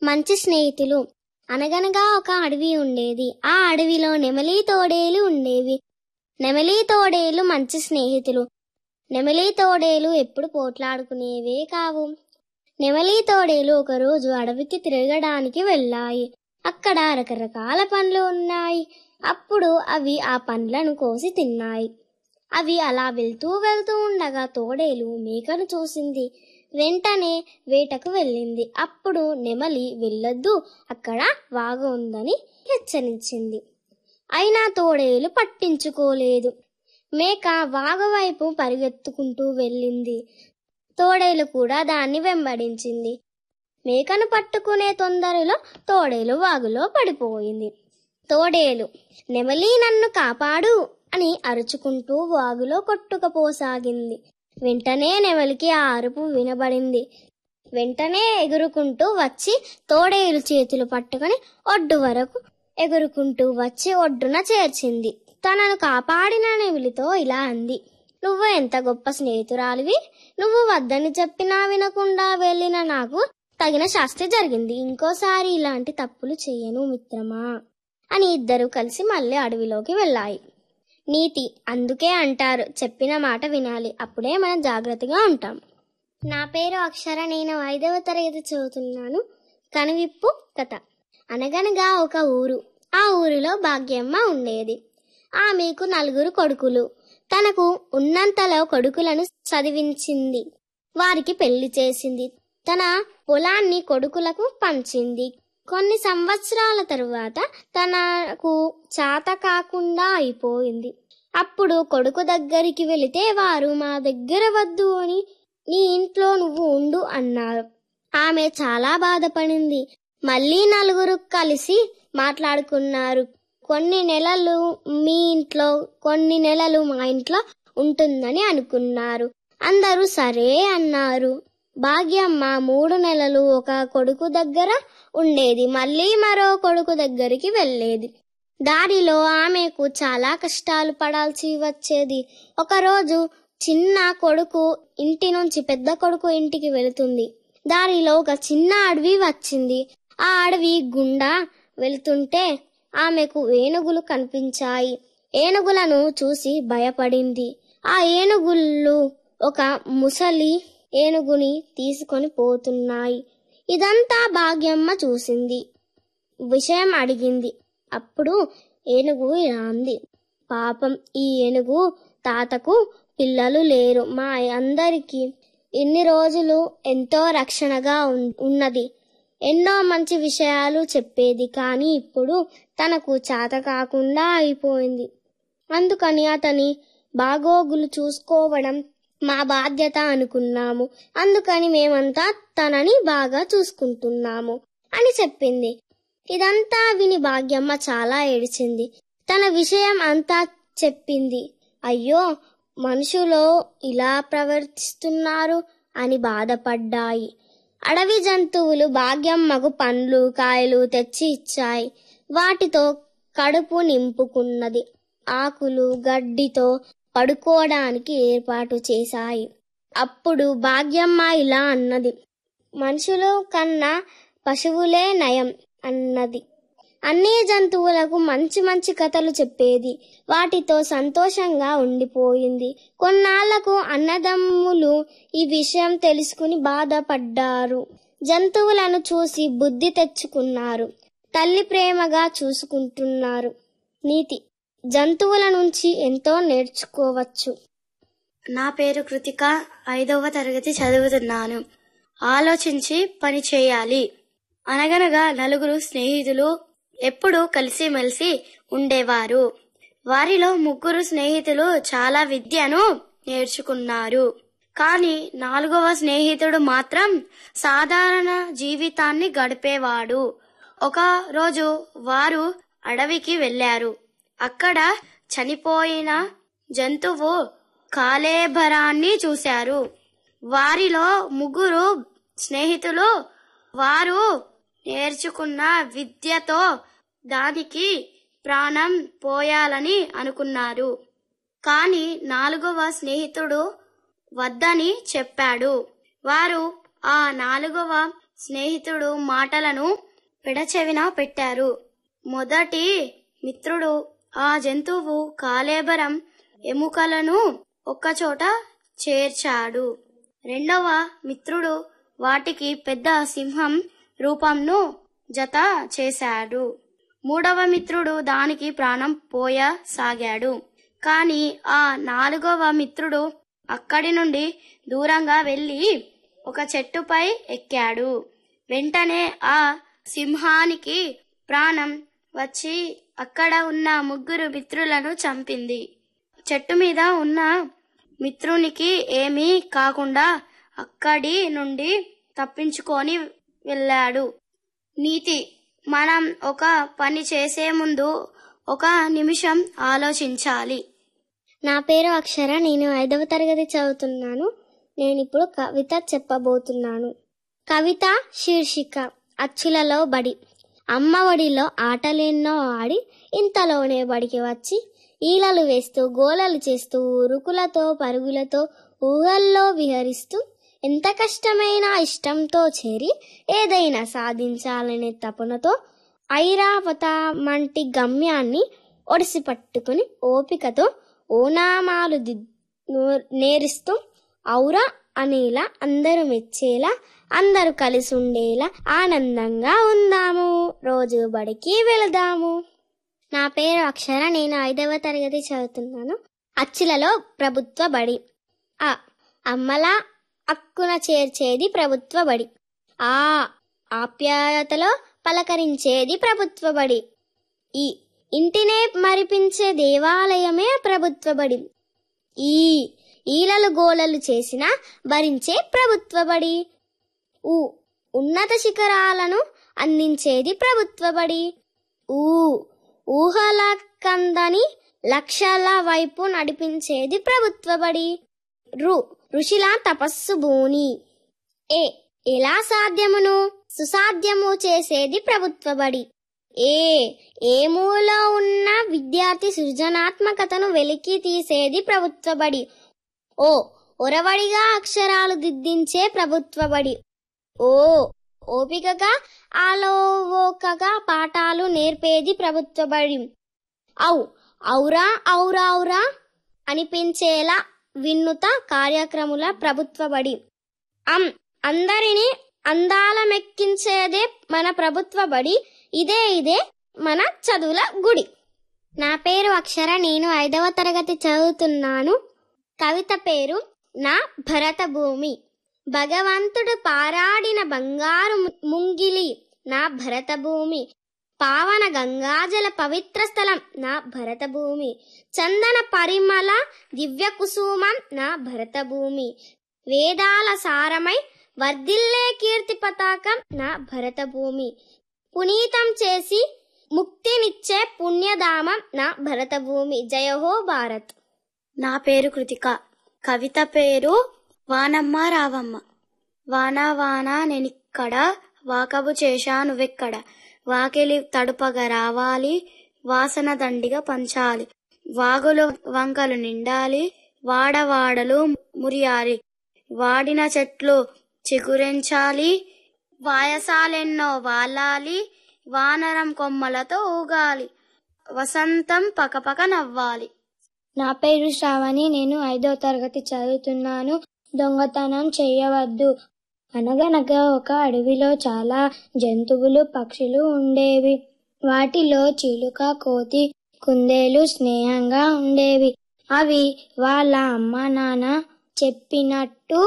మంచి స్నేహితులు అనగనగా ఒక అడవి ఉండేది ఆ అడవిలో నెమలి తోడేలు ఉండేవి నెమలి తోడేలు మంచి స్నేహితులు నెమలి తోడేలు ఎప్పుడు పోట్లాడుకునేవే కావు నెమలి తోడేలు ఒకరోజు అడవికి తిరగడానికి వెళ్ళాయి అక్కడ రకరకాల పండ్లు ఉన్నాయి అప్పుడు అవి ఆ పండ్లను కోసి తిన్నాయి అవి అలా వెళ్తూ వెళ్తూ ఉండగా తోడేలు మేకను చూసింది వెంటనే వేటకు వెళ్ళింది అప్పుడు నెమలి వెళ్ళొద్దు అక్కడ వాగు ఉందని హెచ్చరించింది అయినా తోడేలు పట్టించుకోలేదు మేక వాగు వైపు పరిగెత్తుకుంటూ వెళ్ళింది తోడేలు కూడా దాన్ని వెంబడించింది మేకను పట్టుకునే తొందరలో తోడేలు వాగులో పడిపోయింది తోడేలు నెమలి నన్ను కాపాడు అని అరుచుకుంటూ వాగులో కొట్టుకపోసాగింది వెంటనే నెమలికి ఆ అరుపు వినబడింది వెంటనే ఎగురుకుంటూ వచ్చి తోడేలు చేతులు పట్టుకొని ఒడ్డు వరకు ఎగురుకుంటూ వచ్చి ఒడ్డున చేర్చింది తనను కాపాడిన నెమిలితో ఇలా అంది నువ్వు ఎంత గొప్ప స్నేహితురాలివి నువ్వు వద్దని చెప్పినా వినకుండా వెళ్ళిన నాకు తగిన శాస్తి జరిగింది ఇంకోసారి ఇలాంటి తప్పులు చెయ్యను మిత్రమా అని ఇద్దరు కలిసి మళ్ళీ అడవిలోకి వెళ్ళాయి నీతి అందుకే అంటారు చెప్పిన మాట వినాలి అప్పుడే మనం జాగ్రత్తగా ఉంటాం నా పేరు అక్షర నేను ఐదవ తరగతి చదువుతున్నాను కనువిప్పు కథ అనగనగా ఒక ఊరు ఆ ఊరిలో భాగ్యమ్మ ఉండేది ఆమెకు నలుగురు కొడుకులు తనకు ఉన్నంతలో కొడుకులను చదివించింది వారికి పెళ్లి చేసింది తన పొలాన్ని కొడుకులకు పంచింది కొన్ని సంవత్సరాల తరువాత తనకు చాత కాకుండా అయిపోయింది అప్పుడు కొడుకు దగ్గరికి వెళితే వారు మా దగ్గర వద్దు అని నీ ఇంట్లో నువ్వు ఉండు అన్నారు ఆమె చాలా బాధపడింది మళ్ళీ నలుగురు కలిసి మాట్లాడుకున్నారు కొన్ని నెలలు మీ ఇంట్లో కొన్ని నెలలు మా ఇంట్లో ఉంటుందని అనుకున్నారు అందరూ సరే అన్నారు భాగ్యమ్మ మూడు నెలలు ఒక కొడుకు దగ్గర ఉండేది మళ్ళీ మరో కొడుకు దగ్గరికి వెళ్ళేది దారిలో ఆమెకు చాలా కష్టాలు పడాల్సి వచ్చేది ఒకరోజు చిన్న కొడుకు ఇంటి నుంచి పెద్ద కొడుకు ఇంటికి వెళుతుంది దారిలో ఒక చిన్న అడవి వచ్చింది ఆ అడవి గుండా వెళ్తుంటే ఆమెకు ఏనుగులు కనిపించాయి ఏనుగులను చూసి భయపడింది ఆ ఏనుగులు ఒక ముసలి ఏనుగుని తీసుకొని పోతున్నాయి ఇదంతా భాగ్యమ్మ చూసింది విషయం అడిగింది అప్పుడు ఏనుగు ఇలా అంది పాపం ఈ ఏనుగు తాతకు పిల్లలు లేరు మా అందరికీ ఇన్ని రోజులు ఎంతో రక్షణగా ఉన్- ఉన్నది ఎన్నో మంచి విషయాలు చెప్పేది కానీ ఇప్పుడు తనకు చేత కాకుండా అయిపోయింది అందుకని అతని బాగోగులు చూసుకోవడం మా బాధ్యత అనుకున్నాము అందుకని మేమంతా తనని బాగా చూసుకుంటున్నాము అని చెప్పింది ఇదంతా విని భాగ్యమ్మ చాలా ఏడిచింది తన విషయం అంతా చెప్పింది అయ్యో మనుషులు ఇలా ప్రవర్తిస్తున్నారు అని బాధపడ్డాయి అడవి జంతువులు భాగ్యమ్మకు పండ్లు కాయలు తెచ్చి ఇచ్చాయి వాటితో కడుపు నింపుకున్నది ఆకులు గడ్డితో పడుకోవడానికి ఏర్పాటు చేశాయి అప్పుడు భాగ్యమ్మ ఇలా అన్నది మనుషులు కన్నా పశువులే నయం అన్నది అన్ని జంతువులకు మంచి మంచి కథలు చెప్పేది వాటితో సంతోషంగా ఉండిపోయింది కొన్నాళ్లకు అన్నదమ్ములు ఈ విషయం తెలుసుకుని బాధపడ్డారు జంతువులను చూసి బుద్ధి తెచ్చుకున్నారు తల్లి ప్రేమగా చూసుకుంటున్నారు నీతి జంతువుల నుంచి ఎంతో నేర్చుకోవచ్చు నా పేరు కృతిక ఐదవ తరగతి చదువుతున్నాను ఆలోచించి పని చేయాలి అనగనగా నలుగురు స్నేహితులు ఎప్పుడూ కలిసిమెలిసి ఉండేవారు వారిలో ముగ్గురు స్నేహితులు చాలా విద్యను నేర్చుకున్నారు కానీ నాలుగవ స్నేహితుడు మాత్రం సాధారణ జీవితాన్ని గడిపేవాడు ఒక రోజు వారు అడవికి వెళ్లారు అక్కడ చనిపోయిన జంతువు కాలేభరాన్ని చూశారు వారిలో ముగ్గురు స్నేహితులు వారు నేర్చుకున్న విద్యతో దానికి ప్రాణం పోయాలని అనుకున్నారు కానీ నాలుగవ స్నేహితుడు వద్దని చెప్పాడు వారు ఆ నాలుగవ స్నేహితుడు మాటలను పెడచెవిన పెట్టారు మొదటి మిత్రుడు ఆ జంతువు కాలేబరం ఎముకలను ఒక్కచోట చేర్చాడు రెండవ మిత్రుడు వాటికి పెద్ద సింహం రూపంను జత చేశాడు మూడవ మిత్రుడు దానికి ప్రాణం పోయసాగాడు కాని ఆ నాలుగవ మిత్రుడు అక్కడి నుండి దూరంగా వెళ్ళి ఒక చెట్టుపై ఎక్కాడు వెంటనే ఆ సింహానికి ప్రాణం వచ్చి అక్కడ ఉన్న ముగ్గురు మిత్రులను చంపింది చెట్టు మీద ఉన్న మిత్రునికి ఏమీ కాకుండా అక్కడి నుండి తప్పించుకొని వెళ్ళాడు నీతి మనం ఒక పని చేసే ముందు ఒక నిమిషం ఆలోచించాలి నా పేరు అక్షర నేను ఐదవ తరగతి చదువుతున్నాను నేను ఇప్పుడు కవిత చెప్పబోతున్నాను కవిత శీర్షిక అచ్చులలో బడి అమ్మ ఒడిలో ఆటలెన్నో ఆడి ఇంతలోనే బడికి వచ్చి ఈలలు వేస్తూ గోలలు చేస్తూ ఉరుకులతో పరుగులతో ఊహల్లో విహరిస్తూ ఎంత కష్టమైనా ఇష్టంతో చేరి ఏదైనా సాధించాలనే తపనతో ఐరావతమంటి గమ్యాన్ని ఒడిసి పట్టుకుని ఓపికతో ఓనామాలు ది నో- నేరిస్తూ ఔరా అనేలా అందరూ మెచ్చేలా అందరూ కలిసి ఉండేలా ఆనందంగా ఉందాము రోజు బడికి వెళదాము నా పేరు అక్షర నేను ఐదవ తరగతి చదువుతున్నాను అచ్చులలో ప్రభుత్వ బడి ఆ అమ్మలా అక్కున చేర్చేది ప్రభుత్వ బడి ఆ ఆప్యాయతలో పలకరించేది ప్రభుత్వ బడి ఈ ఇంటినే మరిపించే దేవాలయమే ప్రభుత్వ బడి ఈ ఈలలు గోలలు చేసిన భరించే ప్రభుత్వ బడి ఊ ఉన్నత శిఖరాలను అందించేది ప్రభుత్వ బడి ఊ ఊహల కందని లక్ష్యాల వైపు నడిపించేది ప్రభుత్వ బడి రు ఋషిలా తపస్సు భూని ఏ ఎలా సాధ్యమును సుసాధ్యము చేసేది ప్రభుత్వ బడి ఏ ఏమూలో ఉన్న విద్యార్థి సృజనాత్మకతను వెలికి తీసేది ప్రభుత్వ బడి ఓ ఒరవడిగా అక్షరాలు దిద్దించే ప్రభుత్వ బడి ఓ ఓపికగా ఆలోవోకగా పాఠాలు నేర్పేది ప్రభుత్వ బడి ఔ ఔరా ఔరా ఔరా అనిపించేలా వినూత కార్యక్రముల ప్రభుత్వ బడి అం అందరినీ అందాలమెక్కించేదే మన ప్రభుత్వ బడి ఇదే ఇదే మన చదువుల గుడి నా పేరు అక్షర నేను ఐదవ తరగతి చదువుతున్నాను కవిత పేరు నా భరత భూమి భగవంతుడు పారాడిన బంగారు ము- ముంగిలి నా భరత భూమి పావన గంగాజల పవిత్ర స్థలం నా భరత భూమి చందన పరిమళ దివ్య కుసుమం నా భరత భూమి వేదాల సారమై వర్ధిల్లే కీర్తి పతాకం నా భరత భూమి పునీతం చేసి ముక్తినిచ్చే పుణ్యధామం నా భరత భూమి జయ హో భారత్ నా పేరు కృతిక కవిత పేరు వానమ్మ రావమ్మ వాన వాన నేనిక్కడ వాకబు చేశా నువ్వెక్కడ వాకిలి తడుపగా రావాలి వాసన దండిగా పంచాలి వాగులు వంకలు నిండాలి వాడవాడలు మురియాలి వాడిన చెట్లు చిగురించాలి వాయసాలెన్నో వాలాలి వానరం కొమ్మలతో ఊగాలి వసంతం పకపక నవ్వాలి నా పేరు శ్రావణి నేను ఐదో తరగతి చదువుతున్నాను దొంగతనం చేయవద్దు అనగనగా ఒక అడవిలో చాలా జంతువులు పక్షులు ఉండేవి వాటిలో చిలుక కోతి కుందేలు స్నేహంగా ఉండేవి అవి వాళ్ళ అమ్మ నాన్న చెప్పినట్టు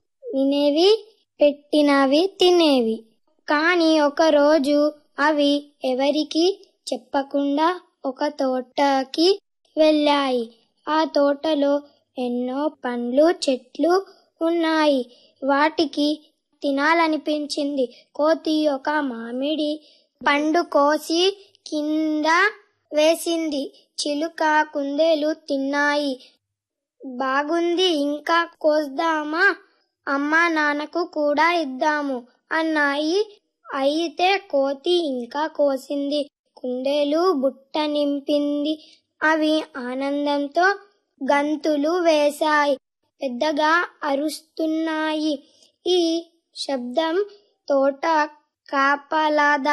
వినేవి పెట్టినవి తినేవి కానీ ఒకరోజు అవి ఎవరికి చెప్పకుండా ఒక తోటకి వెళ్ళాయి ఆ తోటలో ఎన్నో పండ్లు చెట్లు ఉన్నాయి వాటికి తినాలనిపించింది కోతి ఒక మామిడి పండు కోసి కింద వేసింది చిలుక కుందేలు తిన్నాయి బాగుంది ఇంకా కోద్దామా అమ్మా నాన్నకు కూడా ఇద్దాము అన్నాయి అయితే కోతి ఇంకా కోసింది కుందేలు బుట్ట నింపింది అవి ఆనందంతో గంతులు వేశాయి పెద్దగా అరుస్తున్నాయి ఈ శబ్దం తోట కాపలాదారుడు